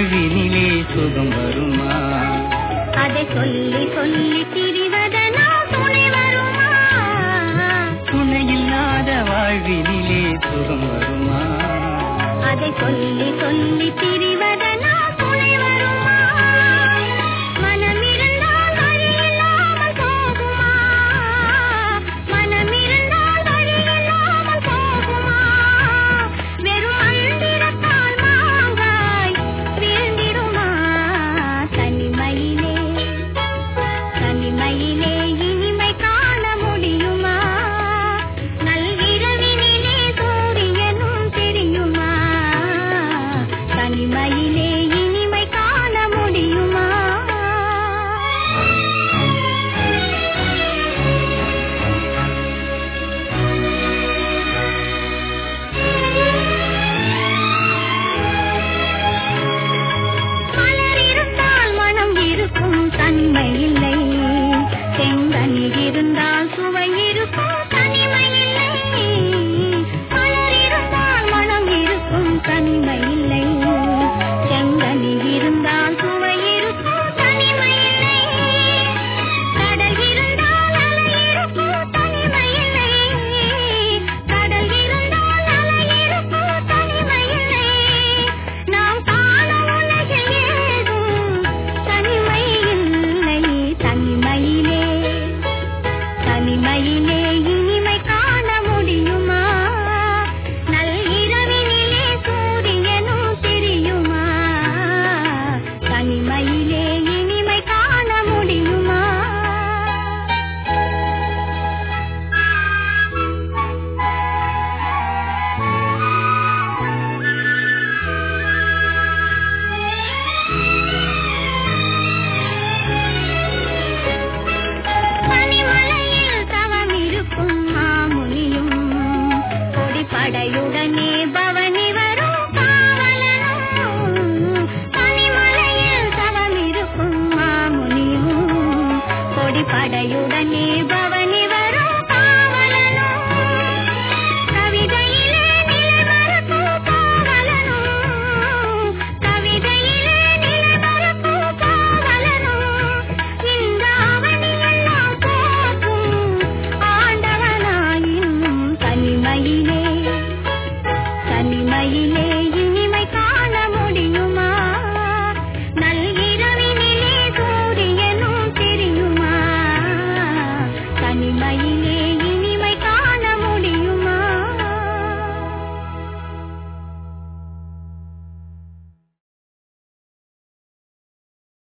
வாழ்வினிலே சுகம் வருமா அதை சொல்லி சொல்லி திரிவதனால் துணை வருமா துணையில்லாத வாழ்வினிலே சுகம் வருமா அதை சொல்லி சொல்லி திரிவதனால் துணை வருமா மனமிருந்தால் வழி இல்லாமல் போகுமா மனமிருந்தால் வழி இல்லாமல் போகுமா வெறும் மந்திரத்தால் மாங்காய் வீழ்ந்திடுமா தனிமையிலே தனிமையிலே இனிமை காண முடியுமா நல்விரவினிலே சூரியனும் தெரியுமா தனிமையிலே இனிமை காண முடியுமா மலர் இருந்தால் மனம் இருக்கும் தன்மை இல்லை செங்கனில் இருந்தால் சுவை இருக்கும் தனிமை இல்லை மலர் இருந்தால் மனம் இருக்கும் தனிமை இல்லை செங்கனில் இருந்தால் சுவை இருக்கும் தனிமை இல்லை கடல் இருந்தால் அலை இருக்கும் தனிமை இல்லை கடல் இருந்தால் அலை இருக்கும் தனிமை இல்லை நாம் காணும் உலகில் ஏதும் தனிமை இல்லை தனிமையிலே தனிமையிலே இனிமை காண முடியுமா நல்இரவினிலே சூரியனும் தெரியுமா தனிமையிலே இனிமை காண முடியுமா பனிமலையில் தவம் இருக்கும் மாமுனியும் கொடிப்படையுடனே பவனி வரும் காவலனும் பனிமலையில் தவம் இருக்கும் மாமுனியும் கொடிப்படையுடனே பவனி